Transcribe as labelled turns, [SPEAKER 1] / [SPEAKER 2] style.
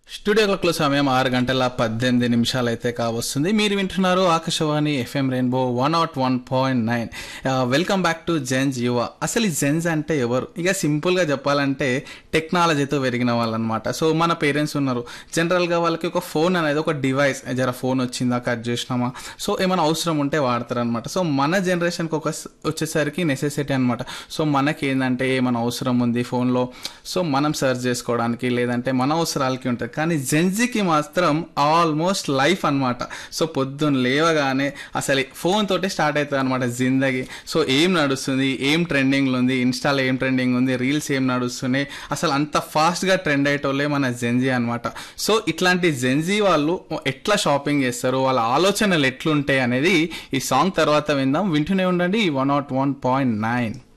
[SPEAKER 1] studio క్లాక్లో సమయం ఆరు గంటల పద్దెనిమిది నిమిషాలు అయితే కావస్తుంది మీరు వింటున్నారు Akashvani FM rainbow one nought one point nine welcome back to జెన్స్ యువ అసలు ఈ జెన్స్ అంటే ఎవరు ఇక సింపుల్గా చెప్పాలంటే టెక్నాలజీతో పెరిగిన వాళ్ళు అనమాట సో మన పేరెంట్స్ ఉన్నారు జనరల్గా వాళ్ళకి ఒక ఫోన్ అనేది ఒక డివైస్ జర ఫోన్ వచ్చిందా కట్ చేసినామా సో ఏమైనా అవసరం ఉంటే వాడతారు అనమాట సో మన జనరేషన్కి ఒక స- వచ్చేసరికి నెసెసిటీ అనమాట సో మనకి ఏంటంటే ఏమైనా అవసరం ఉంది ఫోన్లో సో మనం సెర్చ్ చేసుకోవడానికి లేదంటే మన అవసరాలకి ఉంటుంది కానీ జెన్జీకి మాత్రం ఆల్మోస్ట్ లైఫ్ అన్నమాట సో పొద్దున్న లేవగానే అసలు ఫోన్ తోటే స్టార్ట్ అవుతుంది అనమాట జిందగీ సో ఏం నడుస్తుంది ఏం ట్రెండింగ్లో ఉంది ఇన్స్టాలో ఏం ట్రెండింగ్ ఉంది రీల్స్ ఏం నడుస్తున్నాయి అసలు అంత ఫాస్ట్గా ట్రెండ్ అయ్యేటోళ్ళే మన జెన్జీ అనమాట సో ఇట్లాంటి జెన్జీ వాళ్ళు ఎట్లా షాపింగ్ చేస్తారు వాళ్ళ ఆలోచనలు ఎట్లుంటాయి అనేది ఈ సాంగ్ తర్వాత విందాం వింటూనే ఉండండి one nought one point nine